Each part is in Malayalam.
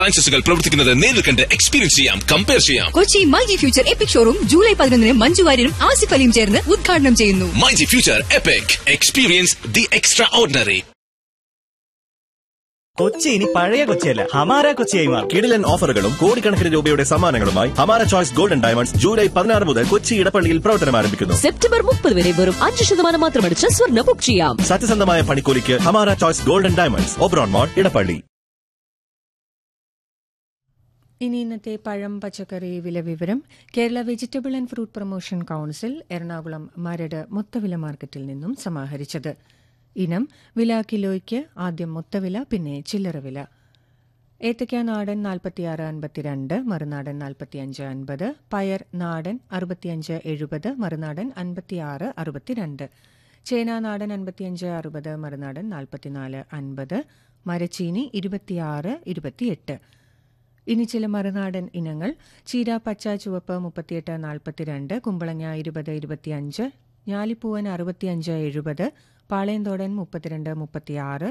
ഫ്രാഞ്ചൈസുകൾ പ്രവർത്തിക്കുന്നത് നേരിൽ കണ്ട് എക്സ്പീരിയൻസ് ചെയ്യാം കമ്പയർ ചെയ്യാം Kochi myG Future Epic showroom July പതിനൊന്നിന് മഞ്ജു വാര്യരും ആസിഫ് അലിയും ചേർന്ന് ഉദ്ഘാടനം ചെയ്യുന്നു myG Future Epic experience the extraordinary Kochi ഇനി പഴയ കൊച്ചിയല്ല ഹമാര കൊച്ചിയായി മാറും കിടിലൻ ഓഫറുകളും കോടിക്കണക്കിന് രൂപയുടെ സമ്മാനങ്ങളുമായി ഹമാര ചോയ്സ് ഗോൾഡൻ ഡയമണ്ട്സ് ജൂലൈ പതിനാറ് മുതൽ കൊച്ചി ഇടപ്പള്ളിയിൽ പ്രവർത്തനം ആരംഭിക്കുന്നു സെപ്റ്റംബർ മുപ്പത് വരെ വെറും അഞ്ച് ശതമാനം മാത്രമടിച്ച് സ്വർണ്ണ ബുക്ക് ചെയ്യാം സത്യസന്ധമായ പണിക്കൂലിക്ക് Hamara Choice Golden Diamonds Oberon mall Edappally ഇനി ഇന്നത്തെ പഴം പച്ചക്കറി വില വിവരം Kerala Vegetable and Fruit Promotion Council Ernakulam Maradu മൊത്തവില മാർക്കറ്റിൽ നിന്നും സമാഹരിച്ചത് ഇനം വില കിലോയ്ക്ക് ആദ്യം മൊത്തവില പിന്നെ ചില്ലറ വില ഏത്തയ്ക്ക നാടൻ നാൽപ്പത്തിയാറ് അൻപത്തിരണ്ട് മറുനാടൻ നാൽപ്പത്തിയഞ്ച് അൻപത് പയർ നാടൻ അറുപത്തിയഞ്ച് എഴുപത് മറുനാടൻ അൻപത്തിയാറ് അറുപത്തിരണ്ട് ചേന നാടൻ അൻപത്തിയഞ്ച് അറുപത് മറുനാടൻ നാൽപ്പത്തിനാല് അൻപത് മരച്ചീനി ഇരുപത്തിയാറ് ഇരുപത്തിയെട്ട് ഇനി ചില മറുനാടൻ ഇനങ്ങൾ ചീര പച്ച ചുവപ്പ് മുപ്പത്തിയെട്ട് നാൽപ്പത്തിരണ്ട് കുമ്പളങ്ങ ഇരുപത് ഇരുപത്തിയഞ്ച് ഞാലിപ്പൂവൻ അറുപത്തിയഞ്ച് എഴുപത് പാളയന്തോടൻ മുപ്പത്തിരണ്ട് മുപ്പത്തിയാറ്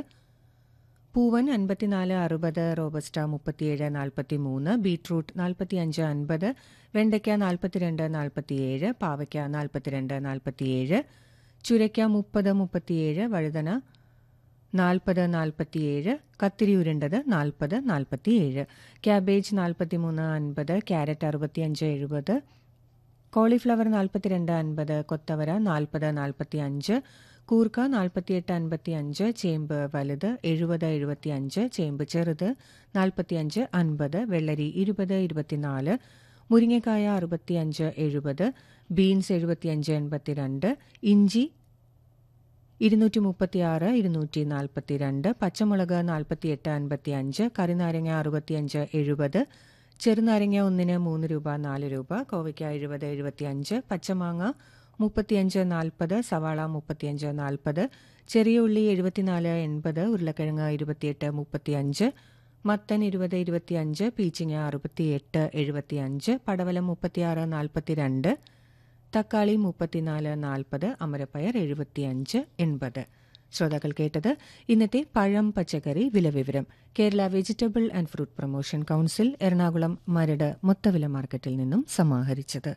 പൂവൻ അൻപത്തിനാല് അറുപത് റോബസ്റ്റ മുപ്പത്തിയേഴ് നാൽപ്പത്തിമൂന്ന് ബീട്രൂട്ട് നാൽപ്പത്തിയഞ്ച് അൻപത് വെണ്ടയ്ക്ക നാൽപ്പത്തിരണ്ട് നാൽപ്പത്തിയേഴ് പാവയ്ക്ക നാൽപ്പത്തിരണ്ട് നാൽപ്പത്തിയേഴ് ചുരയ്ക്ക മുപ്പത് മുപ്പത്തിയേഴ് വഴുതന നാൽപ്പത് നാൽപ്പത്തിയേഴ് കത്തിരി ഉരുണ്ടത് നാൽപ്പത് നാൽപ്പത്തിയേഴ് ക്യാബേജ് നാൽപ്പത്തിമൂന്ന് അൻപത് ക്യാരറ്റ് അറുപത്തിയഞ്ച് എഴുപത് കോളിഫ്ലവർ നാൽപ്പത്തിരണ്ട് അൻപത് കൊത്തവര നാൽപ്പത് നാൽപ്പത്തി അഞ്ച് കൂർക്ക നാൽപ്പത്തിയെട്ട് അൻപത്തി അഞ്ച് ചേമ്പ് വലുത് എഴുപത് എഴുപത്തിയഞ്ച് ചേമ്പ് ചെറുത് നാൽപ്പത്തിയഞ്ച് അൻപത് വെള്ളരി ഇരുപത് ഇരുപത്തിനാല് മുരിങ്ങക്കായ അറുപത്തിയഞ്ച് എഴുപത് ബീൻസ് എഴുപത്തിയഞ്ച് എൺപത്തിരണ്ട് ഇഞ്ചി ഇരുന്നൂറ്റി മുപ്പത്തിയാറ് ഇരുന്നൂറ്റി നാൽപ്പത്തിരണ്ട് പച്ചമുളക് നാൽപ്പത്തിയെട്ട് അൻപത്തി അഞ്ച് കറിനാരങ്ങ അറുപത്തിയഞ്ച് എഴുപത് ചെറുനാരങ്ങ ഒന്നിന് മൂന്ന് രൂപ നാല് രൂപ കോവയ്ക്ക എഴുപത് എഴുപത്തിയഞ്ച് പച്ചമാങ്ങ മുപ്പത്തിയഞ്ച് നാൽപ്പത് സവാള മുപ്പത്തിയഞ്ച് നാൽപ്പത് ചെറിയ ഉള്ളി എഴുപത്തിനാല് എൺപത് ഉരുളക്കിഴങ്ങ് ഇരുപത്തിയെട്ട് മുപ്പത്തിയഞ്ച് മത്തൻ ഇരുപത് ഇരുപത്തിയഞ്ച് പീച്ചിങ്ങ അറുപത്തിയെട്ട് എഴുപത്തിയഞ്ച് പടവലം മുപ്പത്തിയാറ് നാൽപ്പത്തിരണ്ട് തക്കാളി മുപ്പത്തിനാല് നാൽപ്പത് അമരപ്പയർ എഴുപത്തിയഞ്ച് എൺപത് ശ്രോതാക്കൾ കേട്ടത് ഇന്നത്തെ പഴം പച്ചക്കറി വിലവിവരം Kerala Vegetable and Fruit Promotion Council Ernakulam Maradu മൊത്തവില മാർക്കറ്റിൽ നിന്നും സമാഹരിച്ചത്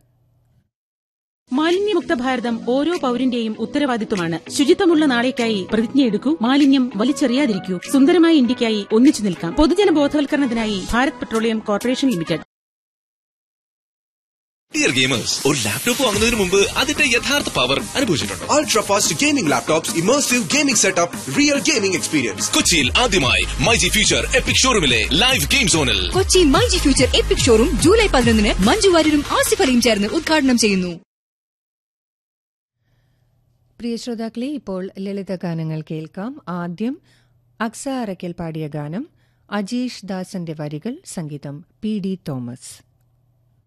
മാലിന്യമുക്ത ഭാരതം ഓരോ പൌരന്റെയും ഉത്തരവാദിത്വമാണ് ശുചിത്വമുള്ള നാളേക്കായി പ്രതിജ്ഞയെടുക്കൂ മാലിന്യം വലിച്ചെറിയാതിരിക്കൂ സുന്ദരമായ ഇന്ത്യക്കായി ഒന്നിച്ചു നിൽക്കാം പൊതുജന ബോധവൽക്കരണത്തിനായി Bharat Petroleum Corporation Limited dear gamers ഒരു ലാപ്ടോപ്പ് വാങ്ങുന്നതിന് മുമ്പ് അതിന്റെ യഥാർത്ഥ പവർ അനുഭവിച്ചിട്ടുണ്ടോ Ultra fast gaming laptops, immersive gaming setup, real gaming experience. കൊച്ചിയിൽ ആദ്യമായി മൈജി ഫ്യൂച്ചർ എപ്പിക് ഷോറൂമിലെ ലൈവ് ഗെയിം സോണിൽ Kochi myG Future Epic showroom July പതിനൊന്നിന് മഞ്ജു വാര്യരും ആസിഫ് അലിയും ചേർന്ന് ഉദ്ഘാടനം ചെയ്യുന്നു പ്രിയ ശ്രോതാക്കളെ ഇപ്പോൾ ലളിത ഗാനങ്ങൾ കേൾക്കാം ആദ്യം അക്സ അറയ്ക്കൽ പാടിയ ഗാനം അജീഷ് ദാസന്റെ വരികൾ സംഗീതം പി ഡി തോമസ്